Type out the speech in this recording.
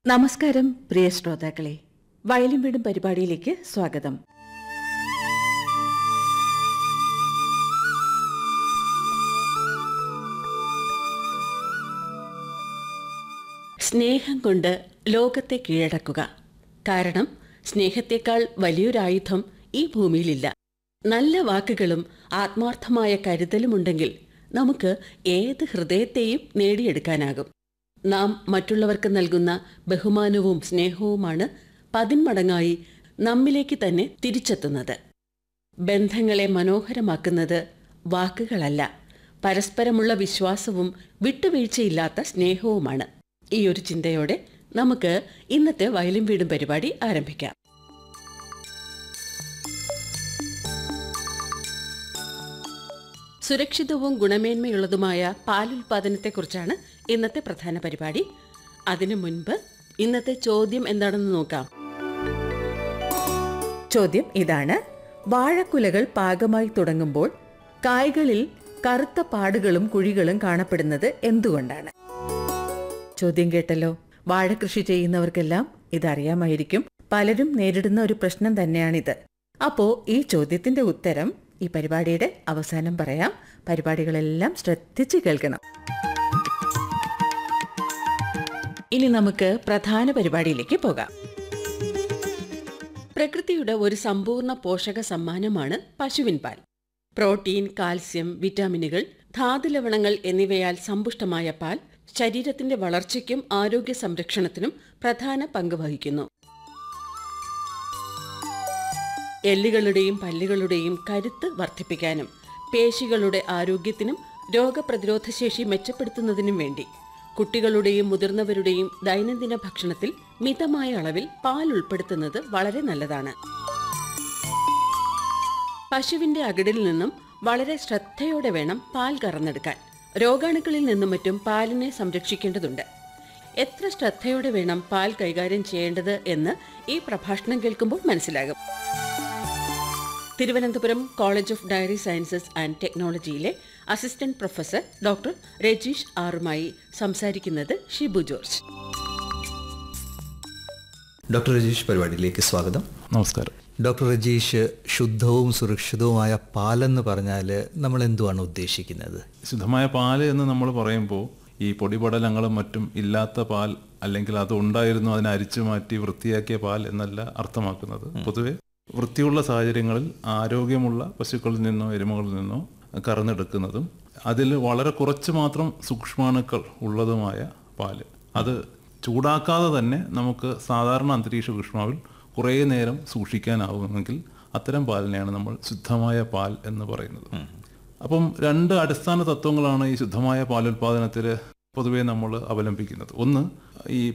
നമസ്കാരം പ്രിയ ശ്രോതാക്കളെ വയലും വീടും പരിപാടിയിലേക്ക് സ്വാഗതം സ്നേഹം കൊണ്ട് ലോകത്തെ കീഴടക്കുക കാരണം സ്നേഹത്തെക്കാൾ വലിയൊരായുധം ഈ ഭൂമിയിലില്ല നല്ല വാക്കുകളും ആത്മാർത്ഥമായ കരുതലുമുണ്ടെങ്കിൽ നമുക്ക് ഏത് ഹൃദയത്തെയും നേടിയെടുക്കാനാകും നാം മറ്റുള്ളവർക്ക് നൽകുന്ന ബഹുമാനവും സ്നേഹവുമാണ് പതിന്മടങ്ങായി നമ്മിലേക്ക് തന്നെ തിരിച്ചെത്തുന്നത് ബന്ധങ്ങളെ മനോഹരമാക്കുന്നത് വാക്കുകളല്ല പരസ്പരമുള്ള വിശ്വാസവും വിട്ടുവീഴ്ചയില്ലാത്ത സ്നേഹവുമാണ് ഈ ഒരു ചിന്തയോടെ നമുക്ക് ഇന്നത്തെ വയലും വീടും പരിപാടി ആരംഭിക്കാം സുരക്ഷിതവും ഗുണമേന്മയുള്ളതുമായ പാലുൽപാദനത്തെക്കുറിച്ചാണ് ഇന്നത്തെ പ്രധാന പരിപാടി അതിനു മുൻപ് ഇന്നത്തെ ചോദ്യം എന്താണെന്ന് നോക്കാം ചോദ്യം ഇതാണ് വാഴക്കുലകൾ പാകമായി തുടങ്ങുമ്പോൾ കായ്കളിൽ കറുത്ത പാടുകളും കുഴികളും കാണപ്പെടുന്നത് എന്തുകൊണ്ടാണ് ചോദ്യം കേട്ടല്ലോ വാഴകൃഷി ചെയ്യുന്നവർക്കെല്ലാം ഇതറിയാമായിരിക്കും പലരും നേരിടുന്ന ഒരു പ്രശ്നം തന്നെയാണിത് അപ്പോ ഈ ചോദ്യത്തിന്റെ ഉത്തരം ഈ പരിപാടിയുടെ അവസാനം പറയാം പരിപാടികളെല്ലാം ശ്രദ്ധിച്ച് കേൾക്കണം ഇനി നമുക്ക് പ്രധാന പരിപാടിയിലേക്ക് പോകാം പ്രകൃതിയുടെ ഒരു സമ്പൂർണ്ണ പോഷക സമ്മാനമാണ് പശുവിൻ പാൽ പ്രോട്ടീൻ കാൽസ്യം വിറ്റാമിനുകൾ ധാതുലവണങ്ങൾ എന്നിവയാൽ സമ്പുഷ്ടമായ പാൽ ശരീരത്തിന്റെ വളർച്ചയ്ക്കും ആരോഗ്യ സംരക്ഷണത്തിനും പ്രധാന പങ്ക് വഹിക്കുന്നു എല്ലുകളുടെയും പല്ലുകളുടെയും കരുത്ത് വർദ്ധിപ്പിക്കാനും പേശികളുടെ ആരോഗ്യത്തിനും രോഗപ്രതിരോധശേഷി മെച്ചപ്പെടുത്തുന്നതിനും വേണ്ടി കുട്ടികളുടെയും മുതിർന്നവരുടെയും ദൈനംദിന ഭക്ഷണത്തിൽ മിതമായ അളവിൽ പാൽ ഉൾപ്പെടുത്തുന്നത് വളരെ നല്ലതാണ് പശുവിന്റെ അകിടിൽ നിന്നും വളരെ ശ്രദ്ധയോടെ വേണം പാൽ കറന്നെടുക്കാൻ രോഗാണുക്കളിൽ നിന്നും മറ്റും പാലിനെ സംരക്ഷിക്കേണ്ടതുണ്ട് എത്ര ശ്രദ്ധയോടെ വേണം പാൽ കൈകാര്യം ചെയ്യേണ്ടത് എന്ന് ഈ പ്രഭാഷണം കേൾക്കുമ്പോൾ മനസ്സിലാകും Thiruvananthapuram college of dairy sciences and ടെക്നോളജിയിലെ അസിസ്റ്റന്റ് പ്രൊഫസർ ഡോക്ടർ രജീഷ് ആറുമായി സംസാരിക്കുന്നത് ഷിബു ജോർജ് ഡോക്ടർ രജീഷ് പരിപാടിയിലേക്ക് സ്വാഗതം നമസ്കാരം ഡോക്ടർ രജീഷ് ശുദ്ധവും സുരക്ഷിതവുമായ പാലെന്ന് പറഞ്ഞാൽ നമ്മൾ എന്തുവാണ് ഉദ്ദേശിക്കുന്നത് ശുദ്ധമായ പാല് എന്ന് നമ്മൾ പറയുമ്പോൾ ഈ പൊടിപടലങ്ങളും മറ്റും ഇല്ലാത്ത പാൽ അല്ലെങ്കിൽ അത് ഉണ്ടായിരുന്നു അതിനെ അരിച്ചു മാറ്റി വൃത്തിയാക്കിയ പാൽ എന്നല്ല അർത്ഥമാക്കുന്നത് പൊതുവെ വൃത്തിയുള്ള സാഹചര്യങ്ങളിൽ ആരോഗ്യമുള്ള പശുക്കളിൽ നിന്നോ എരുമകളിൽ നിന്നോ കറന്നെടുക്കുന്നതും അതിൽ വളരെ കുറച്ച് മാത്രം സൂക്ഷ്മാണുക്കൾ ഉള്ളതുമായ പാല് അത് ചൂടാക്കാതെ തന്നെ നമുക്ക് സാധാരണ അന്തരീക്ഷ ഊഷ്മാവിൽ കുറേ നേരം സൂക്ഷിക്കാനാവുമെങ്കിൽ അത്തരം പാലിനെയാണ് നമ്മൾ ശുദ്ധമായ പാൽ എന്ന് പറയുന്നത് അപ്പം രണ്ട് അടിസ്ഥാന തത്വങ്ങളാണ് ഈ ശുദ്ധമായ പാലുൽപാദനത്തിൽ പൊതുവേ നമ്മൾ അവലംബിക്കുന്നത് ഒന്ന് ഈ